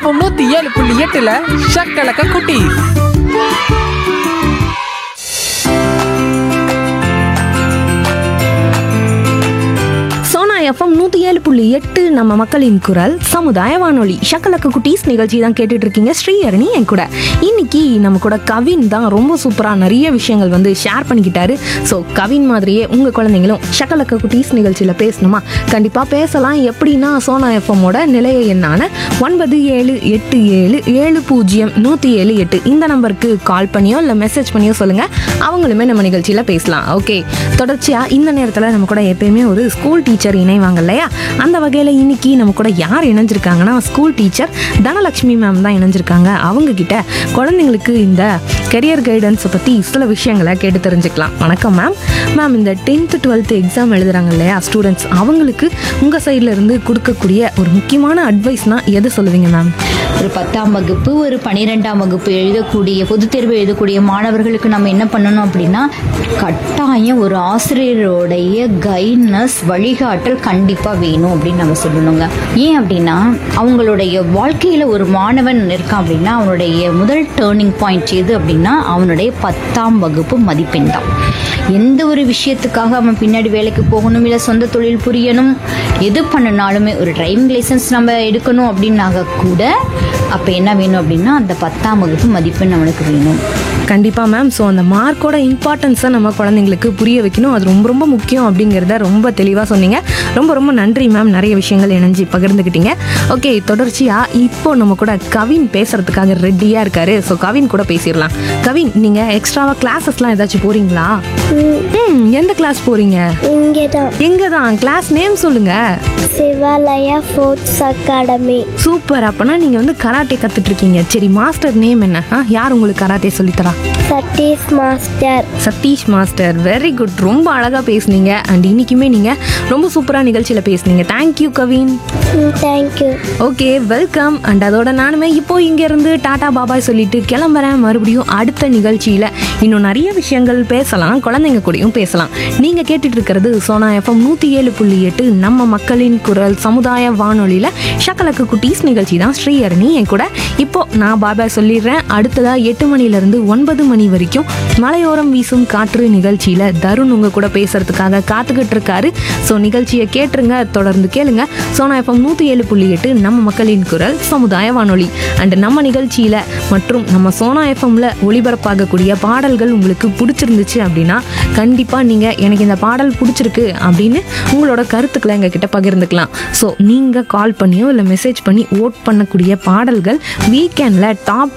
FM நூத்தி ஏழு புள்ளி எட்டுல ஷக்கலக்க குட்டி சோனா எஃப்எம் நூற்றி ஏழு புள்ளி எட்டு நம்ம மக்களின் குரல் சமுதாய வானொலி ஷக்கலக்க குட்டீஸ் நிகழ்ச்சி தான் கேட்டுட்டு இருக்கீங்க ஸ்ரீஹரணி என் கூட இன்னைக்கு நம்ம கூட கவின் தான் ரொம்ப சூப்பராக நிறைய விஷயங்கள் வந்து ஷேர் பண்ணிக்கிட்டாரு ஸோ கவின் மாதிரியே உங்கள் குழந்தைங்களும் ஷக்கலக்க குட்டீஸ் நிகழ்ச்சியில் பேசணுமா கண்டிப்பாக பேசலாம் எப்படின்னா சோனா எஃப்எம்மோட நிலைய எண்ணான ஒன்பது ஏழு எட்டு ஏழு ஏழு பூஜ்ஜியம் நூற்றி ஏழு எட்டு இந்த நம்பருக்கு கால் பண்ணியோ இல்லை மெசேஜ் பண்ணியோ சொல்லுங்கள் அவங்களுமே நம்ம நிகழ்ச்சியில் பேசலாம் ஓகே தொடர்ச்சியாக இந்த நேரத்தில் நம்ம கூட எப்பயுமே ஒரு ஸ்கூல் டீச்சர் இணைவாங்க இல்லையா அந்த வகையில் இன்னைக்கு நம்ம கூட யார் இணைஞ்சிருக்காங்கன்னா ஸ்கூல் டீச்சர் தனலட்சுமி மேம் தான் இணைஞ்சிருக்காங்க அவங்க கிட்ட குழந்தைங்களுக்கு இந்த கெரியர் கைடன்ஸை பற்றி சில விஷயங்களை கேட்டு தெரிஞ்சுக்கலாம் வணக்கம் மேம் மேம் இந்த டென்த்து டுவெல்த்து எக்ஸாம் எழுதுறாங்க இல்லையா ஸ்டூடெண்ட்ஸ் அவங்களுக்கு உங்கள் சைடில் இருந்து கொடுக்கக்கூடிய ஒரு முக்கியமான அட்வைஸ்னால் எது சொல்லுவீங்க மேம் ஒரு பத்தாம் வகுப்பு ஒரு பன்னிரெண்டாம் வகுப்பு எழுதக்கூடிய பொதுத் தேர்வு எழுதக்கூடிய மாணவர்களுக்கு நம்ம என்ன பண்ணணும் அப்படின்னா கட்டாயம் ஒரு ஆசிரியருடைய கைட்னஸ் வழிகாட்டல் கண்டிப்பாக வேணும் அப்படின்னு நம்ம சொல்லணுங்க ஏன் அப்படின்னா அவங்களுடைய வாழ்க்கையில் ஒரு மாணவன் இருக்கான் அப்படின்னா அவனுடைய முதல் டேர்னிங் பாயிண்ட் எது அப்படின்னா அவனுடைய பத்தாம் வகுப்பு மதிப்பெண் தான் எந்த ஒரு விஷயத்துக்காக அவன் பின்னாடி வேலைக்கு போகணும் இல்லை சொந்த தொழில் புரியணும் எது பண்ணினாலுமே ஒரு டிரைவிங் லைசன்ஸ் நம்ம எடுக்கணும் அப்படின்னாக கூட அப்போ என்ன வேணும் அப்படின்னா அந்த பத்தாம் வகுப்பு மதிப்பெண் அவனுக்கு வேணும் கண்டிப்பாக மேம் ஸோ அந்த மார்க்கோட இம்பார்ட்டன்ஸை நம்ம குழந்தைங்களுக்கு புரிய வைக்கணும் அது ரொம்ப ரொம்ப முக்கியம் அப்படிங்கிறத ரொம்ப தெளிவாக சொன்னீங்க ரொம்ப ரொம்ப நன்றி மேம் நிறைய விஷயங்கள் இணைஞ்சு பகிர்ந்துக்கிட்டீங்க ஓகே தொடர்ச்சியாக இப்போ நம்ம கூட கவின் பேசுறதுக்காக ரெடியாக இருக்காரு ஸோ கவின் கூட பேசிடலாம் கவின் நீங்கள் எக்ஸ்ட்ராவாக கிளாஸஸ்லாம் ஏதாச்சும் போகிறீங்களா ம் எந்த கிளாஸ் போகிறீங்க இங்கே தான் எங்கே தான் கிளாஸ் நேம் சொல்லுங்கள் சிவாலயா ஃபோர்ட்ஸ் அகாடமி சூப்பர் அப்போனா நீங்கள் வந்து கராட்டே கற்றுட்டு இருக்கீங்க சரி மாஸ்டர் நேம் என்ன ஆ யார் உங்களுக்கு கராட்டே சொல்லித்தரா Sathish master Sathish master very good ரொம்ப அழகாக பேசுனீங்க அண்ட் இன்னைக்குமே நீங்கள் ரொம்ப சூப்பராக நிகழ்ச்சியில் பேசுனீங்க thank you Kavin thank you okay welcome and அதோட நானுமே இப்போ இங்கேருந்து டாடா பாபாய் சொல்லிட்டு கிளம்புறேன் மறுபடியும் அடுத்த நிகழ்ச்சியில் இன்னும் நிறைய விஷயங்கள் பேசலாம் குழந்தைங்க கூடயும் பேசலாம் நீங்கள் கேட்டுட்டு இருக்கிறது சோனா எஃப்எம் நூற்றி ஏழு புள்ளி எட்டு நம்ம மக்களின் குரல் சமுதாய வானொலியில் ஷக்கலக்கு குட்டீஸ் நிகழ்ச்சி தான் ஸ்ரீஹரணி என் கூட இப்போ நான் பாபாய் சொல்லிடுறேன் அடுத்ததாக எட்டு மணிலேருந்து ஒன்பது மணி வரைக்கும் மலையோரம் வீசும் காற்று நிகழ்ச்சியில் தருண் உங்கள் கூட பேசுறதுக்காக காத்துக்கிட்டு இருக்காரு ஸோ நிகழ்ச்சியை கேட்டுருங்க தொடர்ந்து கேளுங்க சோனா எஃப்எம் நூற்றி ஏழு புள்ளி எட்டு நம்ம மக்களின் குரல் சமுதாய வானொலி அண்ட் நம்ம நிகழ்ச்சியில் மற்றும் நம்ம சோனா எஃப்எம்ல ஒளிபரப்பாகக்கூடிய பாடல்கள் உங்களுக்கு பிடிச்சிருந்துச்சு அப்படின்னா கண்டிப்பாக நீங்கள் எனக்கு இந்த பாடல் பிடிச்சிருக்கு அப்படின்னு உங்களோட கருத்துக்களை எங்ககிட்ட பகிர்ந்துக்கலாம் ஸோ நீங்கள் கால் பண்ணியோ இல்லை மெசேஜ் பண்ணி ஓட் பண்ணக்கூடிய பாடல்கள் வீக்கெண்டில் டாப்